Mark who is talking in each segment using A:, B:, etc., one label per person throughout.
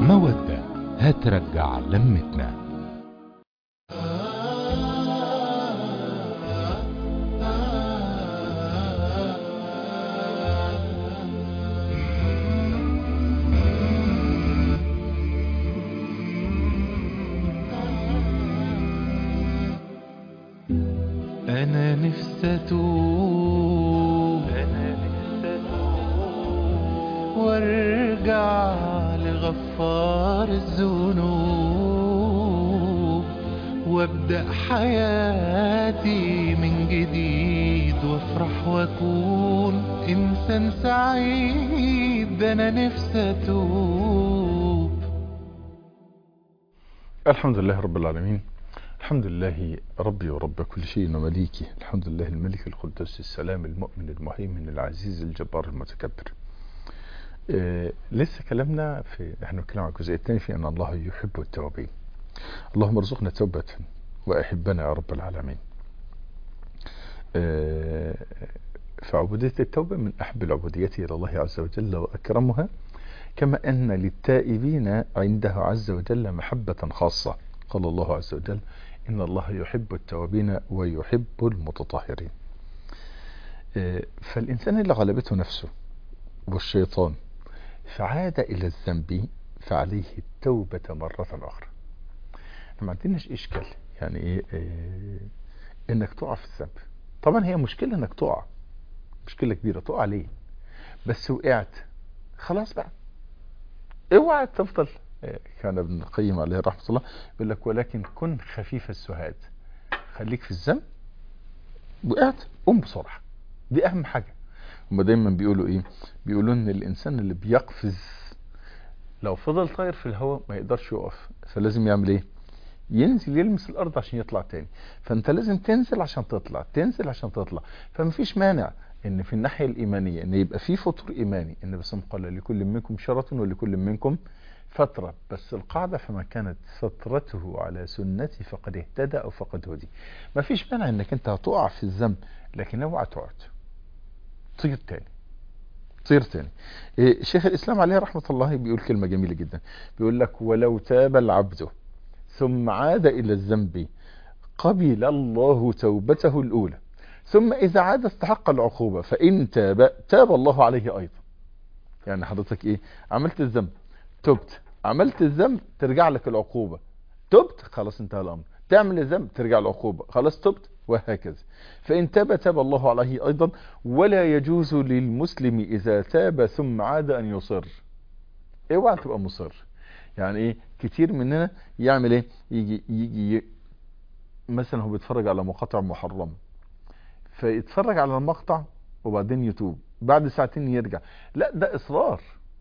A: مودة هترجع لمتنا
B: أنا نفسي أتوب أنا نفسي أتوب وارجع لغفار الذنوب وابدأ حياتي من جديد وافرح واكون إنسان سعيد أنا نفسي أتوب
C: الحمد لله رب العالمين الحمد لله ربي ورب كل شيء ومليكي الحمد لله الملك القدوس السلام المؤمن المهيمن العزيز الجبار المتكبر آه لسه كلامنا في احنا بنتكلم عن الجزء الثاني في ان الله يحب التوابين اللهم ارزقنا توبة واحبنا يا رب العالمين آه فعبودية التوبة من أحب العبوديات إلى الله عز وجل وأكرمها كما أن للتائبين عنده عز وجل محبة خاصة قال الله عز وجل إن الله يحب التوابين ويحب المتطهرين فالإنسان اللي غلبته نفسه والشيطان فعاد إلى الذنب فعليه التوبة مرة أخرى ما عندناش إشكال يعني إيه, إيه إنك تقع في الذنب طبعا هي مشكلة إنك تقع مشكلة كبيرة تقع ليه بس وقعت خلاص بقى اوعى تفضل كان ابن القيم عليه رحمة الله يقول لك ولكن كن خفيف السهاد خليك في الذنب وقعت قوم بسرعة دي أهم حاجة هما دايما بيقولوا إيه بيقولوا إن الإنسان اللي بيقفز لو فضل طاير في الهواء ما يقدرش يقف فلازم يعمل إيه ينزل يلمس الأرض عشان يطلع تاني فأنت لازم تنزل عشان تطلع تنزل عشان تطلع فمفيش مانع ان في الناحية الايمانية ان يبقى في فطور ايماني ان بس قال لكل منكم شرة ولكل منكم فترة بس القاعدة فما كانت فترته على سنتي فقد اهتدى او فقد هدي ما فيش مانع انك انت هتقع في الذنب لكن اوعى تقعد طير تاني طير تاني إيه شيخ الاسلام عليه رحمة الله بيقول كلمة جميلة جدا بيقول لك ولو تاب العبد ثم عاد الى الذنب قبل الله توبته الاولى ثم إذا عاد استحق العقوبة فإن تاب تاب الله عليه أيضا يعني حضرتك إيه عملت الذنب تبت عملت الذنب ترجع لك العقوبة تبت خلاص انتهى الأمر تعمل الذنب ترجع العقوبة خلاص تبت وهكذا فإن تاب تاب الله عليه أيضا ولا يجوز للمسلم إذا تاب ثم عاد أن يصر اوعى تبقى مصر يعني ايه كتير مننا يعمل ايه يجي يجي مثلا هو بيتفرج على مقاطع محرمه فيتفرج على المقطع وبعدين يتوب بعد ساعتين يرجع لا ده اصرار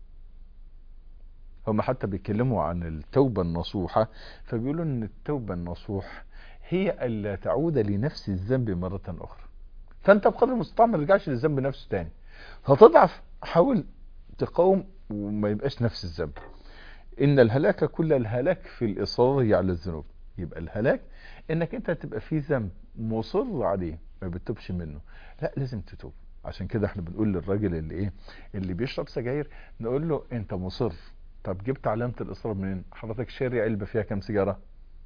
C: هم حتى بيتكلموا عن التوبة النصوحة فبيقولوا ان التوبة النصوح هي الا تعود لنفس الذنب مرة اخرى فانت بقدر المستطاع ما ترجعش للذنب نفسه تاني هتضعف حاول تقاوم وما يبقاش نفس الذنب ان الهلاك كل الهلاك في الاصرار على الذنوب يبقى الهلاك انك انت تبقى في ذنب مصر عليه ما بتتوبش منه لا لازم تتوب عشان كده احنا بنقول للراجل اللي ايه اللي بيشرب سجاير نقول له انت مصر طب جبت علامة الاصرار منين حضرتك شاري علبة فيها كام سيجارة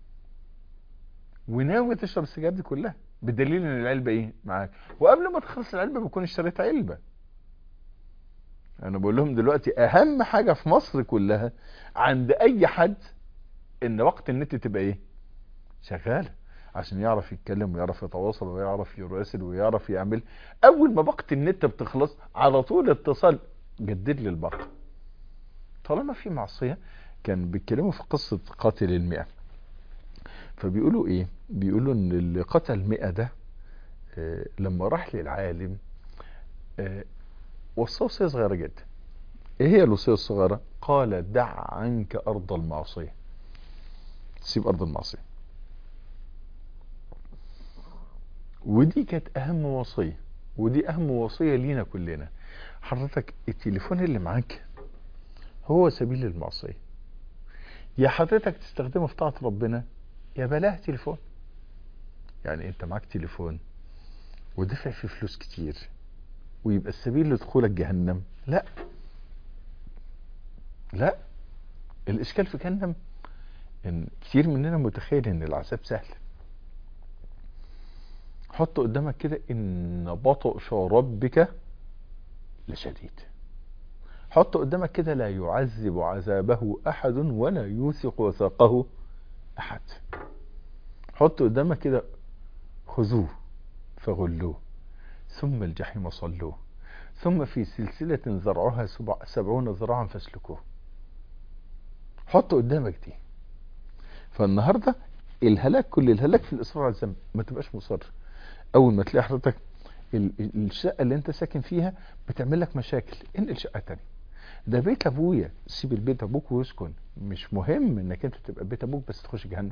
C: وناوي تشرب السجاير دي كلها بدليل ان العلبة ايه معاك وقبل ما تخلص العلبة بكون اشتريت علبة انا بقول لهم دلوقتي اهم حاجة في مصر كلها عند اي حد ان وقت النت تبقى ايه شغاله عشان يعرف يتكلم ويعرف يتواصل ويعرف يراسل ويعرف يعمل اول ما باقه النت بتخلص على طول اتصال جدد لي الباقه طالما في معصيه كان بيتكلموا في قصه قاتل المئة فبيقولوا ايه بيقولوا ان اللي قتل مئة ده آه لما راح للعالم آه وصاه وصيه صغيره جدا ايه هي الوصيه الصغيره قال دع عنك ارض المعصيه تسيب ارض المعصيه ودي كانت اهم وصية ودي اهم وصية لينا كلنا حضرتك التليفون اللي معاك هو سبيل المعصية يا حضرتك تستخدمه في طاعة ربنا يا بلاه تليفون يعني انت معاك تليفون ودفع فيه فلوس كتير ويبقى السبيل لدخولك جهنم لا لا الاشكال في جهنم ان كتير مننا متخيل ان العذاب سهل حط قدامك كده ان بطش ربك لشديد حط قدامك كده لا يعذب عذابه احد ولا يوثق وثاقه احد حط قدامك كده خذوه فغلوه ثم الجحيم صلوه ثم في سلسلة زرعها سبع سبعون ذراعا فاسلكوه حط قدامك دي فالنهاردة الهلاك كل الهلاك في الإصرار على الذنب ما تبقاش مصر أول ما تلاقي حضرتك ال- ال- الشقة اللي أنت ساكن فيها بتعمل لك مشاكل انقل شقة تانية ده بيت أبويا سيب البيت أبوك واسكن مش مهم إنك أنت تبقى بيت أبوك بس تخش جهنم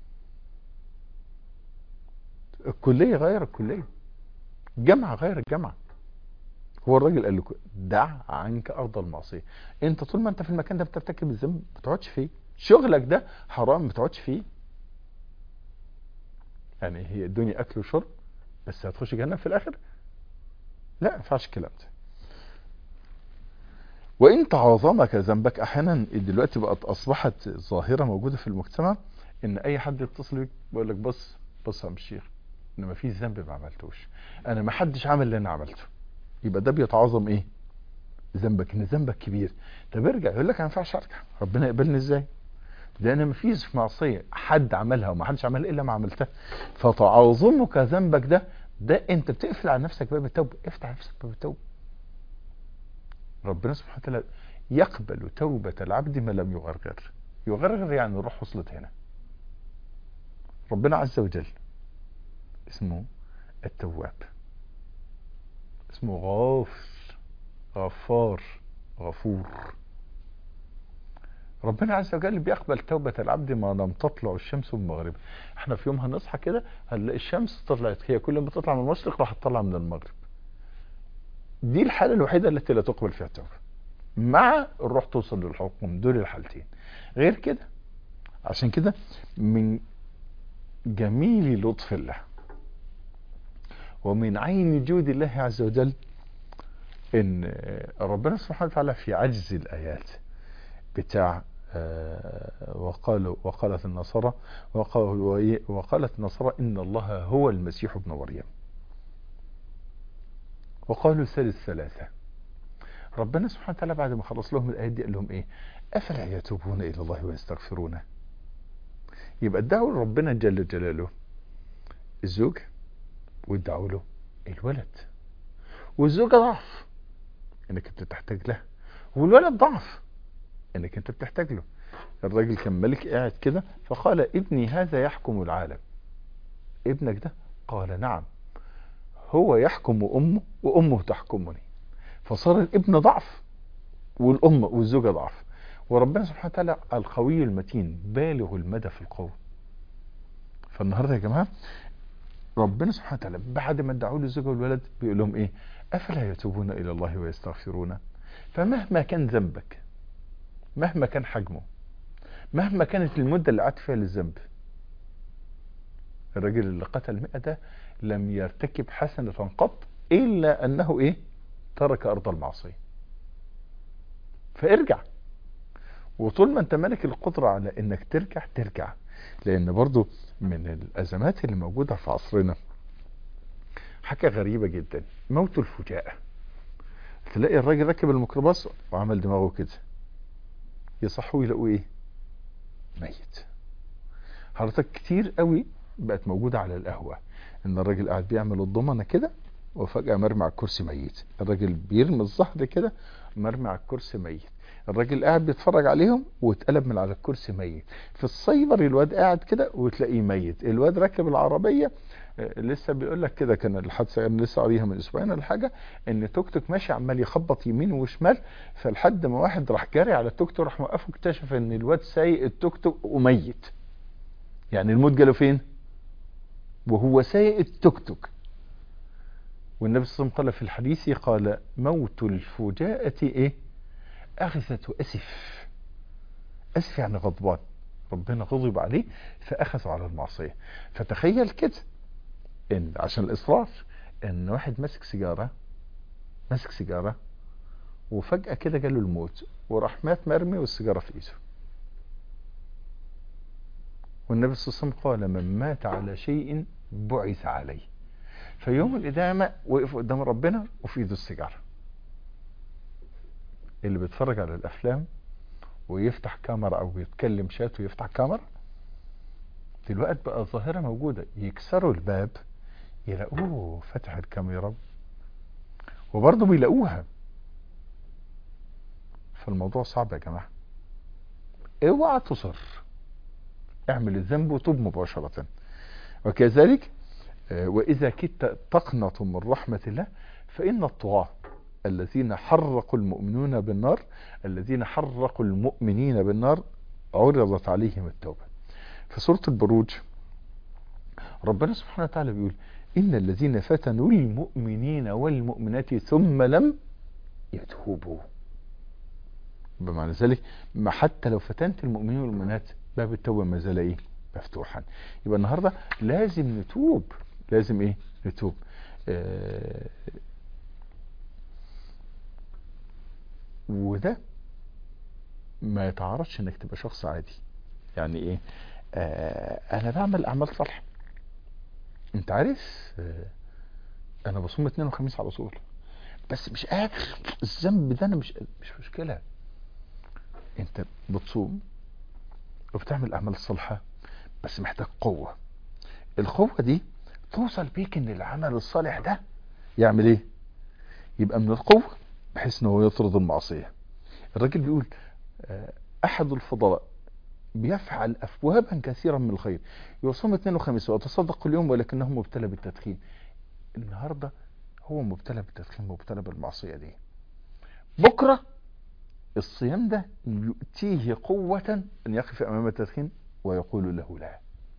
C: الكلية غير الكلية جامعة غير الجامعة هو الراجل قال لكم دع عنك ارض المعصيه انت طول ما انت في المكان ده بترتكب الذنب ما تقعدش فيه شغلك ده حرام ما تقعدش فيه يعني هي الدنيا اكل وشرب بس هتخش جهنم في الاخر لا ما ينفعش الكلام ده وان تعاظمك ذنبك احيانا دلوقتي بقت اصبحت ظاهره موجوده في المجتمع ان اي حد يتصل بيك بيقول لك بص بص يا عم الشيخ ان ما فيش ذنب ما عملتوش انا ما حدش عمل اللي انا عملته يبقى ده بيتعاظم ايه ذنبك ان ذنبك كبير طب ارجع يقول لك انا ما ينفعش ارجع ربنا يقبلني ازاي ده انا ما فيش معصيه حد عملها وما حدش عملها الا ما عملتها فتعاظمك ذنبك ده ده انت بتقفل على نفسك باب التوبه افتح على نفسك باب التوبه ربنا سبحانه وتعالى يقبل توبة العبد ما لم يغرغر يغرغر يعني الروح وصلت هنا ربنا عز وجل اسمه التواب اسمه غافر غفار غفور ربنا عز وجل بيقبل توبة العبد ما لم تطلع الشمس من المغرب احنا في يوم هنصحى كده هنلاقي الشمس طلعت هي كل ما تطلع من المشرق راح تطلع من المغرب دي الحالة الوحيدة التي لا تقبل فيها التوبة مع الروح توصل للحكم دول الحالتين غير كده عشان كده من جميل لطف الله ومن عين جود الله عز وجل ان ربنا سبحانه وتعالى في عجز الايات بتاع وقالوا وقالت النصارى وقالت النصارى ان الله هو المسيح ابن مريم وقالوا ثالث ثلاثة ربنا سبحانه وتعالى بعد ما خلص لهم الآيات دي قال لهم إيه أفلا يتوبون إلى الله ويستغفرونه يبقى ادعوا ربنا جل جلاله الزوج وادعوا له الولد والزوجة ضعف انك انت تحتاج له والولد ضعف انك انت بتحتاج له الراجل كان ملك قاعد كده فقال ابني هذا يحكم العالم ابنك ده قال نعم هو يحكم أمه وأمه تحكمني فصار الابن ضعف والأم والزوجة ضعف وربنا سبحانه وتعالى القوي المتين بالغ المدى في القوة فالنهاردة يا جماعة ربنا سبحانه وتعالى بعد ما ادعوا له الزوجة والولد بيقول لهم ايه افلا يتوبون الى الله ويستغفرون فمهما كان ذنبك مهما كان حجمه مهما كانت المدة اللي قعدت فيها للذنب الراجل اللي قتل 100 ده لم يرتكب حسنة قط إلا أنه إيه ترك أرض المعصية فارجع وطول ما أنت مالك القدرة على أنك ترجع ترجع لأن برضو من الأزمات اللي موجودة في عصرنا حاجة غريبة جدا موت الفجاءة تلاقي الراجل ركب الميكروباص وعمل دماغه كده يصحوا يلاقوا ايه ميت حضرتك كتير قوي بقت موجودة على القهوة ان الراجل قاعد بيعمل الضمنة كده وفجأة مرمي على الكرسي ميت الراجل بيرمي الظهر كده مرمي على الكرسي ميت الراجل قاعد بيتفرج عليهم واتقلب من على الكرسي ميت في السايبر الواد قاعد كده وتلاقيه ميت الواد راكب العربية لسه بيقول لك كده كان الحادثه انا لسه قاريها من اسبوعين ولا حاجه ان توك توك ماشي عمال يخبط يمين وشمال فلحد ما واحد راح جاري على التوك توك راح موقفه اكتشف ان الواد سايق التوك توك وميت يعني الموت جاله فين وهو سايق التوك توك والنبي صلى الله عليه وسلم قال في الحديث قال موت الفجاءة ايه اخذت اسف اسف يعني غضبان ربنا غضب عليه فاخذ على المعصية فتخيل كده ان عشان الاصرار ان واحد ماسك سيجارة ماسك سيجارة وفجأة كده جاله الموت وراح مات مرمي والسيجارة في ايده والنبي صلى الله عليه وسلم قال من مات على شيء بعث عليه في يوم القيامة وقف قدام ربنا وفي ايده السيجارة اللي بيتفرج على الافلام ويفتح كاميرا او يتكلم شات ويفتح كاميرا دلوقتي بقى ظاهرة موجودة يكسروا الباب يلاقوه فتح الكاميرا وبرضه بيلاقوها فالموضوع صعب يا جماعة اوعى تصر اعمل الذنب وتوب مباشرة وكذلك آه، وإذا كدت تقنط من رحمة الله فإن الطغاة الذين حرقوا المؤمنون بالنار الذين حرقوا المؤمنين بالنار عرضت عليهم التوبة في سورة البروج ربنا سبحانه وتعالى بيقول إن الذين فتنوا المؤمنين والمؤمنات ثم لم يتوبوا بمعنى ذلك ما حتى لو فتنت المؤمنين والمؤمنات باب التوبة ما زال ايه مفتوحا يبقى النهاردة لازم نتوب لازم ايه نتوب آه وده ما يتعارضش انك تبقى شخص عادي يعني ايه آه انا بعمل اعمال صالحه انت عارف آه انا بصوم اثنين وخميس على طول بس مش قادر الذنب ده انا مش مش مشكله انت بتصوم وبتعمل الاعمال الصالحه بس محتاج قوه القوه دي توصل بيك ان العمل الصالح ده يعمل ايه يبقى من القوه بحيث ان هو يطرد المعصيه الراجل بيقول آه، احد الفضلاء بيفعل افوابا كثيرا من الخير يصوم اثنين وخميس ويتصدق كل يوم ولكنه مبتلى بالتدخين النهارده هو مبتلى بالتدخين مبتلى بالمعصيه دي بكره الصيام ده يؤتيه قوة أن يقف أمام التدخين ويقول له لا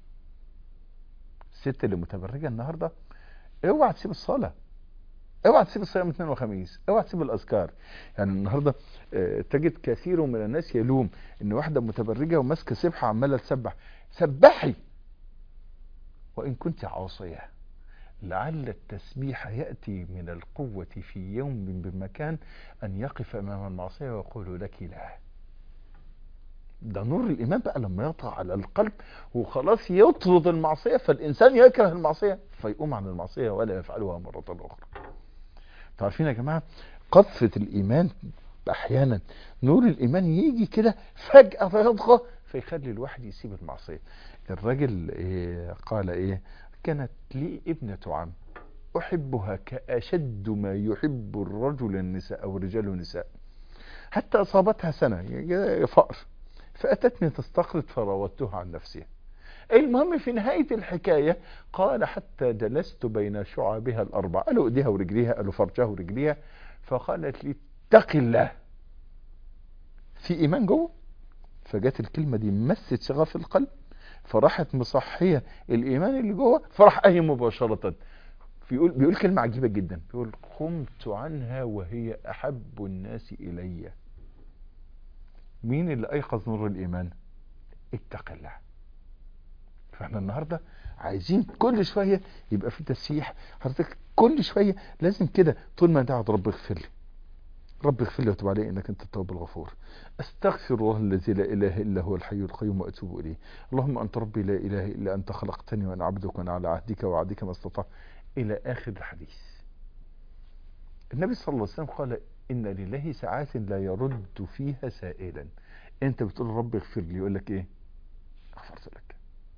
C: الست اللي متبرجة النهاردة اوعى تسيب الصلاة اوعى تسيب الصيام اثنين وخميس اوعى تسيب الاذكار يعني النهارده آه، تجد كثير من الناس يلوم ان واحده متبرجه وماسكه سبحه عماله تسبح سبحي وان كنت عاصيه لعل التسبيح ياتي من القوه في يوم بمكان ان يقف امام المعصيه ويقول لك لا ده نور الايمان بقى لما يطغى على القلب وخلاص يطرد المعصيه فالانسان يكره المعصيه فيقوم عن المعصيه ولا يفعلها مره اخرى تعرفين يا جماعه قذفه الايمان احيانا نور الايمان يجي كده فجاه فيطغى فيخلي الواحد يسيب المعصيه الراجل إيه قال ايه كانت لي ابنه عم احبها كاشد ما يحب الرجل النساء او الرجال النساء حتى اصابتها سنه فقر فاتتني تستقرض فراودتها عن نفسها المهم في نهاية الحكاية قال حتى جلست بين شعابها الأربع قالوا ايديها ورجليها قالوا فرجها ورجليها فقالت لي اتق الله في إيمان جوه فجت الكلمة دي مست شغف القلب فراحت مصحية الإيمان اللي جوه فراح قايم مباشرة بيقول بيقول كلمة عجيبة جدا بيقول قمت عنها وهي أحب الناس إلي مين اللي أيقظ نور الإيمان اتق الله فاحنا النهارده عايزين كل شويه يبقى في تسبيح حضرتك كل شويه لازم كده طول ما انت قاعد رب اغفر لي رب اغفر لي وتب علي انك انت التواب الغفور استغفر الله الذي لا اله الا هو الحي القيوم واتوب اليه اللهم انت ربي لا اله الا انت خلقتني وانا عبدك وانا على عهدك ووعدك ما استطعت الى اخر الحديث النبي صلى الله عليه وسلم قال ان لله ساعات لا يرد فيها سائلا انت بتقول رب اغفر لي يقول لك ايه غفرت لك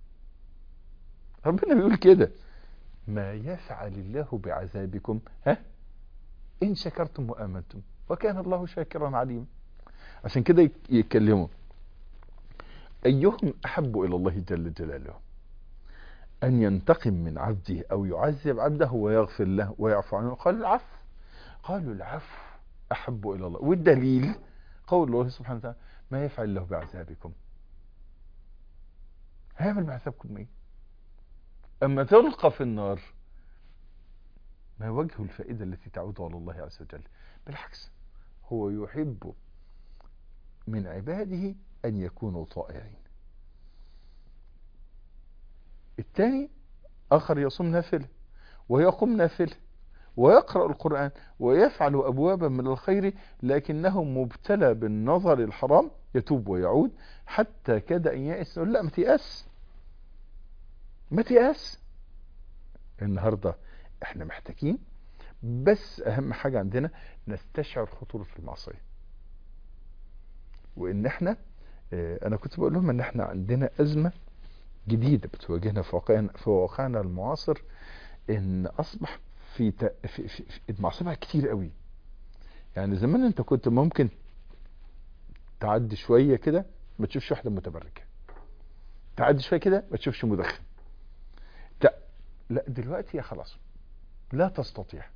C: ربنا بيقول كده ما يفعل الله بعذابكم ها ان شكرتم وامنتم وكان الله شاكرا عليما عشان كده يتكلموا ايهم احب الى الله جل جلاله ان ينتقم من عبده او يعذب عبده ويغفر له ويعفو عنه قال العفو قالوا العفو احب الى الله والدليل قول الله سبحانه وتعالى ما يفعل الله بعذابكم هيعمل بعذابكم ايه أما تلقى في النار ما وجه الفائدة التي تعود على الله عز وجل بالعكس هو يحب من عباده أن يكونوا طائعين الثاني آخر يصوم نافلة ويقوم نافلة ويقرأ القرآن ويفعل أبوابا من الخير لكنه مبتلى بالنظر الحرام يتوب ويعود حتى كاد أن يأس لا ما تيأس ما تيأس النهاردة احنا محتاجين بس اهم حاجة عندنا نستشعر خطورة المعصية وان احنا اه انا كنت بقول لهم ان احنا عندنا ازمة جديدة بتواجهنا في واقعنا, في واقعنا المعاصر ان اصبح في, ت... في, في, في المعصية بقى كتير قوي يعني زمان انت كنت ممكن تعدي شوية كده ما تشوفش واحدة متبرجة تعدي شوية كده ما تشوفش مدخن ت... لا دلوقتي يا خلاص لا تستطيع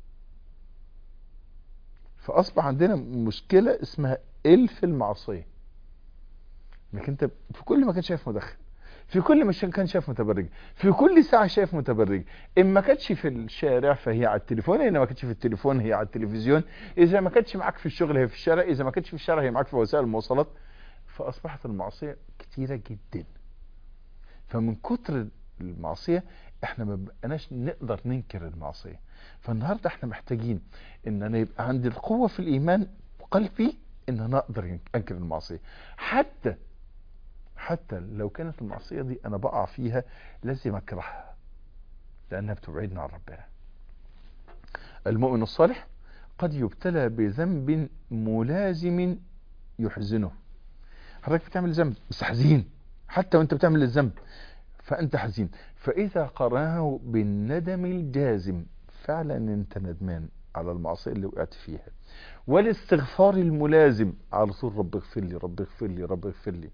C: فاصبح عندنا مشكلة اسمها الف المعصية انك انت في كل مكان شايف مدخن في كل مكان كان شايف متبرج في كل ساعة شايف متبرج ان ما كانتش في الشارع فهي على التليفون ان ما كانتش في التليفون هي على التلفزيون اذا ما كانتش معاك في الشغل هي في الشارع اذا ما كانتش في الشارع هي معاك في وسائل المواصلات فاصبحت المعصية كتيرة جدا فمن كتر المعصية احنا ما بقناش نقدر ننكر المعصية فالنهاردة احنا محتاجين ان انا يبقى عندي القوة في الايمان قلبي ان انا اقدر انكر المعصية حتى حتى لو كانت المعصية دي انا بقع فيها لازم اكرهها لانها بتبعدنا عن ربنا المؤمن الصالح قد يبتلى بذنب ملازم يحزنه حضرتك بتعمل ذنب بس حزين حتى وانت بتعمل الذنب فانت حزين فاذا قرنه بالندم الجازم فعلا انت ندمان على المعصية اللي وقعت فيها والاستغفار الملازم على طول رب اغفر لي رب اغفر لي رب اغفر لي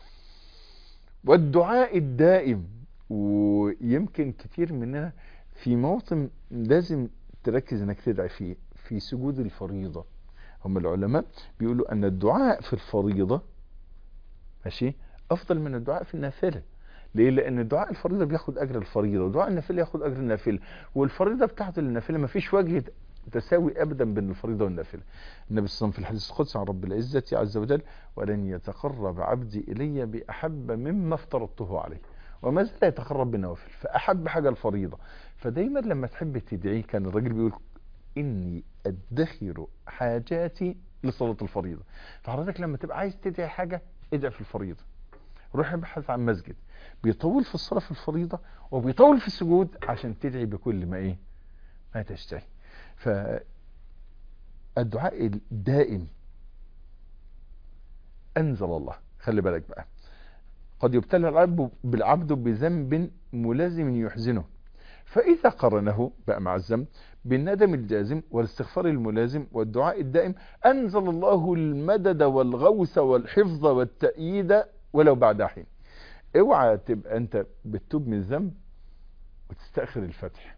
C: والدعاء الدائم ويمكن كتير مننا في موطن لازم تركز انك تدعي فيه في سجود الفريضة هم العلماء بيقولوا ان الدعاء في الفريضة ماشي افضل من الدعاء في النافلة ليه لان الدعاء الفريضة بياخد اجر الفريضة ودعاء النافلة ياخد اجر النافلة والفريضة بتاعت النافلة مفيش وجه تساوي ابدا بين الفريضه والنافله النبي صلى الله عليه وسلم في الحديث القدسي عن رب العزه عز وجل ولن يتقرب عبدي الي باحب مما افترضته عليه وما زال يتقرب بالنوافل فاحب حاجه الفريضه فدايما لما تحب تدعي كان الراجل بيقول اني ادخر حاجاتي لصلاه الفريضه فحضرتك لما تبقى عايز تدعي حاجه ادعي في الفريضه روح ابحث عن مسجد بيطول في الصلاه في الفريضه وبيطول في السجود عشان تدعي بكل ما ايه ما تشتهي فالدعاء الدائم أنزل الله خلي بالك بقى قد يبتلى العبد بالعبد بذنب ملازم يحزنه فإذا قرنه بقى مع الذنب بالندم الجازم والاستغفار الملازم والدعاء الدائم أنزل الله المدد والغوث والحفظ والتأييد ولو بعد حين اوعى تبقى انت بتتوب من الذنب وتستأخر الفتح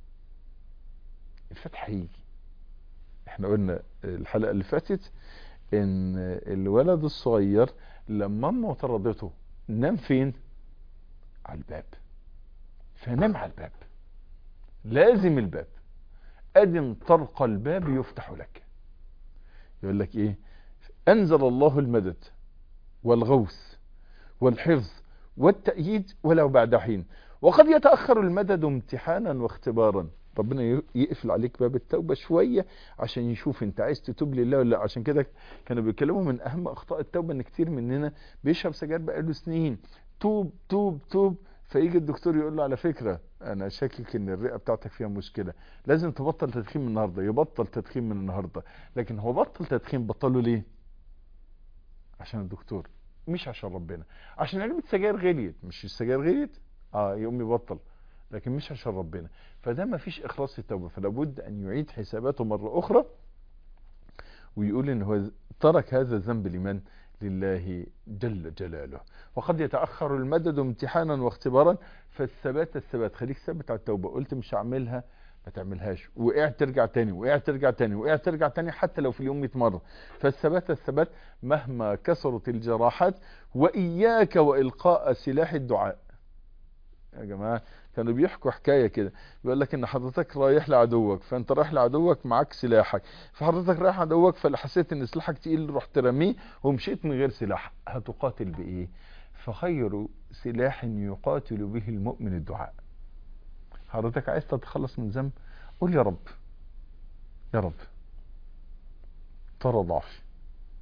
C: الفتح هيجي احنا قلنا الحلقة اللي فاتت ان الولد الصغير لما امه طردته نام فين على الباب فنام على الباب لازم الباب ادم طرق الباب يفتح لك يقول لك ايه انزل الله المدد والغوث والحفظ والتأييد ولو بعد حين وقد يتأخر المدد امتحانا واختبارا ربنا يقفل عليك باب التوبة شوية عشان يشوف انت عايز تتوب لله ولا لا عشان كده كانوا بيتكلموا من اهم اخطاء التوبة ان كتير مننا بيشرب سجاير بقاله سنين توب توب توب فيجي الدكتور يقول له على فكرة انا شاكك ان الرئة بتاعتك فيها مشكلة لازم تبطل تدخين من النهاردة يبطل تدخين من النهاردة لكن هو بطل تدخين بطله ليه عشان الدكتور مش عشان ربنا عشان علبة سجاير غليت مش السجاير غليت اه يقوم يبطل لكن مش عشان ربنا فده ما فيش اخلاص في التوبه فلا بد ان يعيد حساباته مره اخرى ويقول ان هو ترك هذا الذنب لمن لله جل جلاله وقد يتاخر المدد امتحانا واختبارا فالثبات الثبات خليك ثابت على التوبه قلت مش هعملها ما تعملهاش وقعت ترجع تاني وقعت ترجع تاني وقعت ترجع تاني حتى لو في اليوم 100 مره فالثبات الثبات مهما كثرت الجراحات واياك والقاء سلاح الدعاء يا جماعه كانوا بيحكوا حكاية كده بيقول لك ان حضرتك رايح لعدوك فانت رايح لعدوك معاك سلاحك فحضرتك رايح عدوك فحسيت ان سلاحك تقيل رحت رميه ومشيت من غير سلاح هتقاتل بايه فخير سلاح يقاتل به المؤمن الدعاء حضرتك عايز تتخلص من ذنب قول يا رب يا رب ترى ضعفي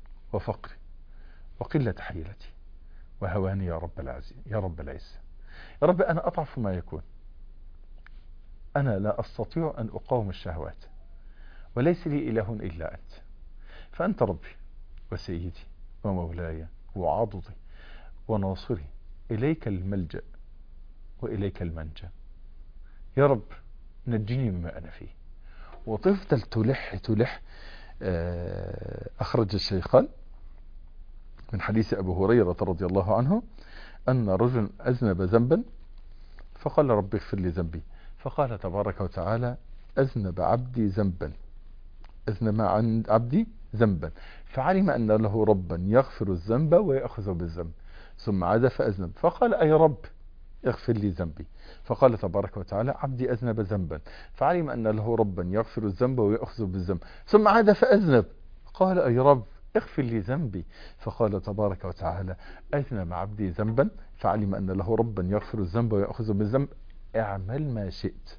C: وفقري وقلة حيلتي وهواني يا رب العزيز يا رب العزة يا رب أنا أضعف ما يكون أنا لا أستطيع أن أقاوم الشهوات وليس لي إله إلا أنت فأنت ربي وسيدي ومولاي وعضدي وناصري إليك الملجأ وإليك المنجا يا رب نجني مما أنا فيه وتفضل تلح تلح آه، أخرج الشيخان من حديث أبو هريرة رضي الله عنه أن رجل أذنب ذنبا فقال رب اغفر لي ذنبي فقال تبارك وتعالى أذنب عبدي ذنبا أذنب عن عبدي ذنبا فعلم أن له ربا يغفر الذنب ويأخذ بالذنب ثم عاد فأذنب فقال أي رب اغفر لي ذنبي فقال تبارك وتعالى عبدي أذنب ذنبا فعلم أن له ربا يغفر الذنب ويأخذ بالذنب ثم عاد فأذنب قال أي رب اغفر لي ذنبي فقال تبارك وتعالى أذنب عبدي ذنبا فعلم أن له ربا يغفر الذنب ويأخذ بالذنب اعمل ما شئت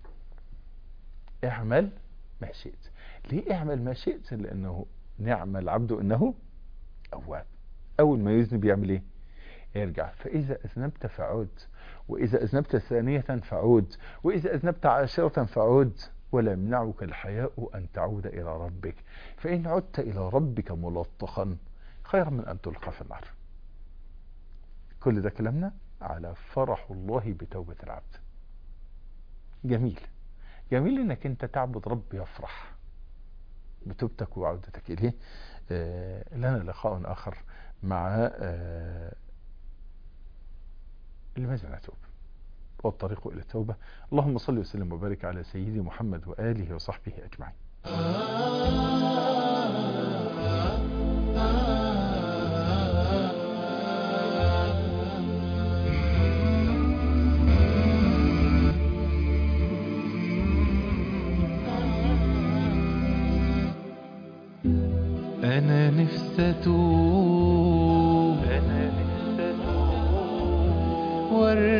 C: اعمل ما شئت ليه اعمل ما شئت لأنه نعم العبد إنه أواب أول ما يذنب يعمل إيه يرجع فإذا أذنبت فعود وإذا أذنبت ثانية فعود وإذا أذنبت عاشرة فعود ولا يمنعك الحياء أن تعود إلى ربك فإن عدت إلى ربك ملطخا خير من أن تلقى في النار كل ده كلامنا على فرح الله بتوبة العبد جميل جميل انك انت تعبد رب يفرح بتوبتك وعودتك اليه آه لنا لقاء اخر مع آه لماذا نتوب والطريق الى التوبة اللهم صل وسلم وبارك على سيدي محمد وآله وصحبه أجمعين
B: أنا نفسي أتوب